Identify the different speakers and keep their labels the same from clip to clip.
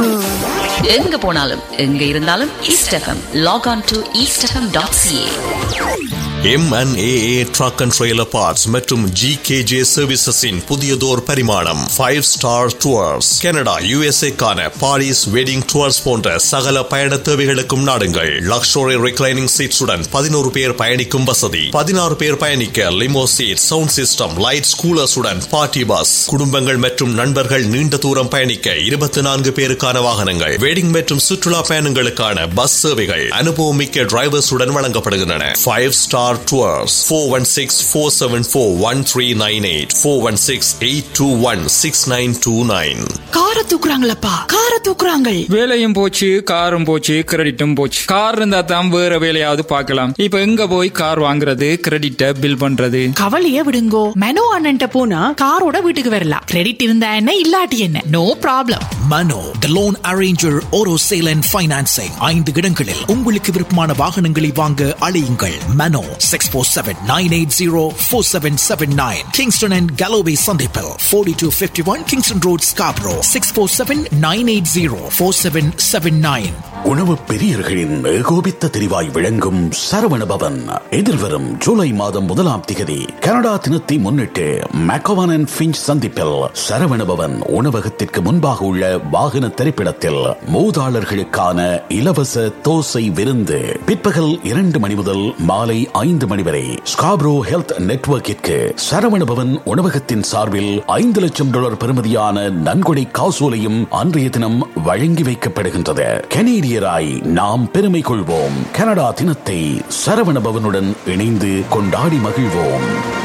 Speaker 1: எங்க போனாலும் எங்க இருந்தாலும் East FM log on to East FM dot CA
Speaker 2: MNAA truck and trailer parts மற்றும் ஜி கேஜே சர்வீசஸின் புதியதோர் பரிமாணம் ஃபைவ் ஸ்டார் டூர்ஸ் கனடா யுஎஸ்ஏக்கான பாரிஸ் வெட்டிங் டூர்ஸ் போன்ற சகல பயண தேவைகளுக்கும் நாடுங்கள் லக்ஷோரி ரிக்ளைனிங் சீட்ஸுடன் பதினோரு பேர் பயணிக்கும் வசதி பதினாறு பேர் பயணிக்க limo seat sound system light கூலர்ஸுடன் பார்ட்டி பஸ் குடும்பங்கள் மற்றும் நண்பர்கள் நீண்ட தூரம் பயணிக்க இருபத்தி நான்கு பேருக்கான வாகனங்கள் வெட்டிங் மற்றும் சுற்றுலா பயணங்களுக்கான பஸ் சேவைகள் அனுபவமிக்க டிரைவர்ஸுடன் வழங்கப்படுகின்றன five star tours four one six four seven four one three nine eight four one six eight two one six nine two nine
Speaker 3: கார தூக்குறாங்களப்பா கார தூக்குறாங்கள்
Speaker 4: வேலையும் போச்சு காரும் போச்சு கிரெடிட்டும் போச்சு கார் இருந்தா தான் வேற வேலையாவது பார்க்கலாம் இப்ப எங்க போய் கார் வாங்குறது கிரெடிட்ட பில் பண்றது
Speaker 3: கவலைய விடுங்கோ மெனோ அண்ணன்ட்ட போனா காரோட வீட்டுக்கு வரலாம் கிரெடிட் இருந்தா என்ன இல்லாட்டி என்ன no problem
Speaker 5: Mano the loan arranger ஓரோ சேல் அண்ட் ஃபைனான்சிங் ஐந்து இடங்களில் உங்களுக்கு விருப்பமான வாகனங்களை வாங்க அழையுங்கள் Mano six four seven nine eight zero four seven seven nine Kingston and Galloway சந்திப்பில் forty two fifty one Kingston road Scarborough six four seven nine eight zero four seven seven nine
Speaker 6: உணவு பிரியர்களின் ஏகோபித்த தெரிவாய் விளங்கும் சரவண பவன் எதிர்வரும் ஜூலை மாதம் முதலாம் திகதி கனடா தினத்தை முன்னிட்டு மெக்கவான் அண்ட் பிஞ்ச் சந்திப்பில் சரவண பவன் உணவகத்திற்கு முன்பாக உள்ள வாகன திரைப்படத்தில் மூதாளர்களுக்கான இலவச தோசை விருந்து பிற்பகல் இரண்டு மணி முதல் மாலை ஐந்து மணி வரை ஸ்காப்ரோ ஹெல்த் நெட்வொர்க்கிற்கு சரவண பவன் உணவகத்தின் சார்பில் ஐந்து லட்சம் டாலர் பெறுமதியான நன்கொடை காசோலையும் அன்றைய தினம் வழங்கி வைக்கப்படுகின்றது கனேடியராய் நாம் பெருமை கொள்வோம் கனடா தினத்தை சரவண பவனுடன் இணைந்து கொண்டாடி மகிழ்வோம்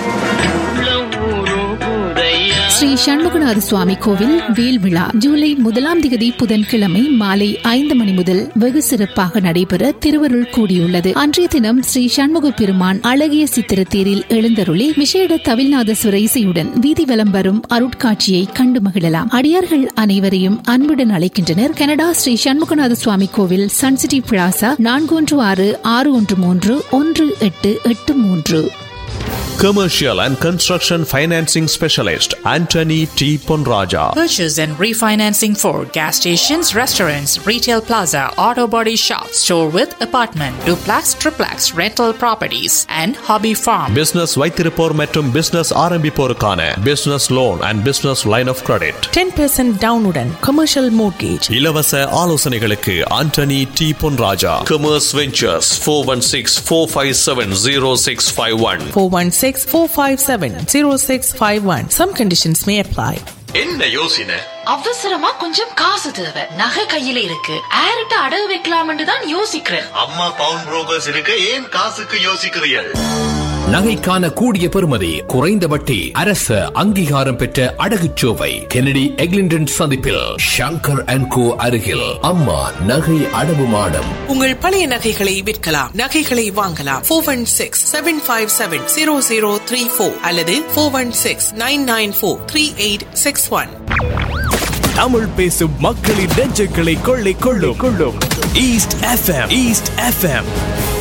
Speaker 7: ஸ்ரீ சண்முகநாத சுவாமி கோவில் வேல் விழா ஜூலை முதலாம் திகதி புதன்கிழமை மாலை ஐந்து மணி முதல் வெகு சிறப்பாக நடைபெற திருவருள் கூடியுள்ளது அன்றைய தினம் ஸ்ரீ சண்முக பெருமான் அழகிய சித்திரத்தேரில் எழுந்தருளி விசேட தவிழ்நாதசுர இசையுடன் வீதி வலம் வரும் அருட்காட்சியை கண்டு மகிழலாம் அடியார்கள் அனைவரையும் அன்புடன் அழைக்கின்றனர் கனடா ஸ்ரீ சண்முகநாத சுவாமி கோவில் சன்சிட்டி பிளாசா நான்கு ஒன்று ஆறு ஆறு ஒன்று மூன்று ஒன்று எட்டு எட்டு மூன்று
Speaker 2: Commercial and Construction Financing Specialist Anthony T. Ponraja.
Speaker 8: Purchase and refinancing for gas stations, restaurants, retail plaza, auto body shop, store with apartment, duplex, triplex, rental properties, and hobby farm.
Speaker 2: Business வைத்திருப்போர் மற்றும் business ஆரம்பிப்போருக்கான business loan and business line of credit
Speaker 9: ten percent டவுனுடன் commercial mortgage
Speaker 2: இலவச ஆலோசனைகளுக்கு Antony D Ponraja commerce ventures four one six four five seven zero six five one
Speaker 9: four one six four five seven zero six five one some conditions may apply
Speaker 2: என்ன யோசனை
Speaker 3: அவசரமா கொஞ்சம் காசு தேவை நகை கையில இருக்கு ஆரிட்ட அடகு வைக்கலாம்னு தான் யோசிக்கிறேன்
Speaker 2: அம்மா பவுன் புரோக்கர்ஸ் இருக்க ஏன் காசுக்கு யோசிக்கிறீர்கள்
Speaker 10: நகைக்கான கூடிய பெறுமதி குறைந்த வட்டி அரச அங்கீகாரம் பெற்ற அடகுச்சோவை கெனடி எக்லிண்டன் சந்திப்பில் ஷங்கர் அண்ட் கோ அருகில் அம்மா நகை அடவு மாடம்
Speaker 9: உங்கள் பழைய நகைகளை விற்கலாம் நகைகளை வாங்கலாம் four one six seven five seven zero zero three four அல்லது four one six nine nine four three eight six one
Speaker 11: Tamil பேசும் மக்களின் நெஞ்சுகளை கொள்ளை கொள்ளும் கொள்ளும் ஈஸ்ட் எஃப்எம் ஈஸ்ட் எஃப்எம்